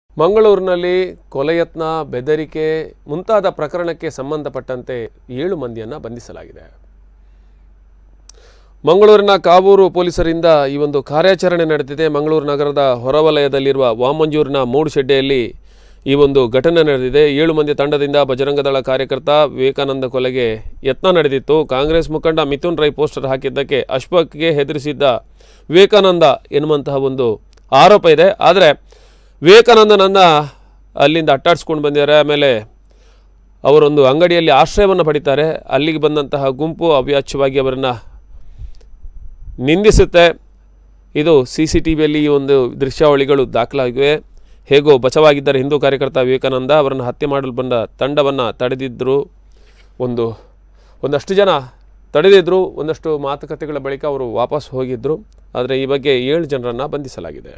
ಮಂಗಳೂರಿನಲ್ಲಿ ಕೊಲೆಯತ್ನ ಬೆದರಿಕೆ ಮುಂತಾದ ಪ್ರಕರಣಕ್ಕೆ ಸಂಬಂಧಪಟ್ಟಂತೆ ಏಳು ಮಂದಿಯನ್ನು ಬಂಧಿಸಲಾಗಿದೆ ಮಂಗಳೂರಿನ ಕಾವೂರು ಪೊಲೀಸರಿಂದ ಈ ಒಂದು ಕಾರ್ಯಾಚರಣೆ ನಡೆದಿದೆ ಮಂಗಳೂರು ನಗರದ ಹೊರವಲಯದಲ್ಲಿರುವ ವಾಮಂಜೂರಿನ ಮೂಡುಶೆಡ್ಡೆಯಲ್ಲಿ ಈ ಒಂದು ಘಟನೆ ನಡೆದಿದೆ ಏಳು ಮಂದಿ ತಂಡದಿಂದ ಬಜರಂಗದಳ ಕಾರ್ಯಕರ್ತ ವಿವೇಕಾನಂದ ಕೊಲೆಗೆ ಯತ್ನ ನಡೆದಿತ್ತು ಕಾಂಗ್ರೆಸ್ ಮುಖಂಡ ಮಿಥುನ್ ರೈ ಪೋಸ್ಟರ್ ಹಾಕಿದ್ದಕ್ಕೆ ಅಶ್ಫಾಕ್ಗೆ ಹೆದರಿಸಿದ್ದ ವಿವೇಕಾನಂದ ಎನ್ನುವಂತಹ ಒಂದು ಆರೋಪ ಇದೆ ಆದರೆ ವಿವೇಕಾನಂದನನ್ನು ಅಲ್ಲಿಂದ ಅಟ್ಟಾಡಿಸ್ಕೊಂಡು ಬಂದಿದ್ದಾರೆ ಆಮೇಲೆ ಅವರೊಂದು ಅಂಗಡಿಯಲ್ಲಿ ಆಶ್ರಯವನ್ನು ಪಡಿತಾರೆ ಅಲ್ಲಿಗೆ ಬಂದಂತಹ ಗುಂಪು ಅವ್ಯಾಚ್ಯವಾಗಿ ಅವರನ್ನು ನಿಂದಿಸುತ್ತೆ ಇದು ಸಿ ಸಿ ಟಿ ವಿಯಲ್ಲಿ ಈ ಒಂದು ದೃಶ್ಯಾವಳಿಗಳು ದಾಖಲಾಗಿವೆ ಹೇಗೋ ಬಚಾವಾಗಿದ್ದಾರೆ ಹಿಂದೂ ಕಾರ್ಯಕರ್ತ ವಿವೇಕಾನಂದ ಅವರನ್ನು ಹತ್ಯೆ ಮಾಡಲು ಬಂದ ತಂಡವನ್ನು ತಡೆದಿದ್ದರು ಒಂದು ಒಂದಷ್ಟು ಜನ ತಡೆದಿದ್ದರು ಒಂದಷ್ಟು ಮಾತುಕತೆಗಳ ಬಳಿಕ ಅವರು ವಾಪಸ್ ಹೋಗಿದ್ದರು ಆದರೆ ಈ ಬಗ್ಗೆ ಏಳು ಜನರನ್ನು ಬಂಧಿಸಲಾಗಿದೆ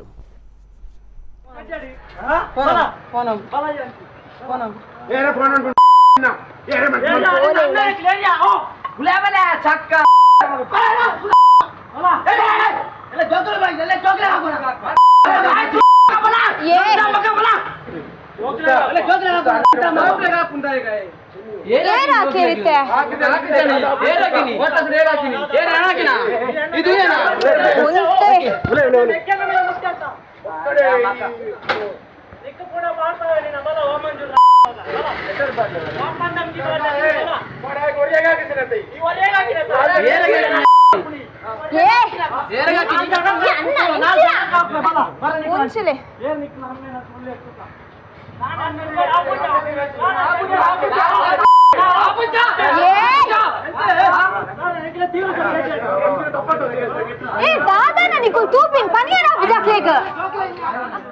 ಏನ್ ಹಾಕಿರುತ್ತೆ ಮುಂದೆ ಏ ಮುಂಚಲೆ ए दादा ना निको तू पिन पनियर आप जाके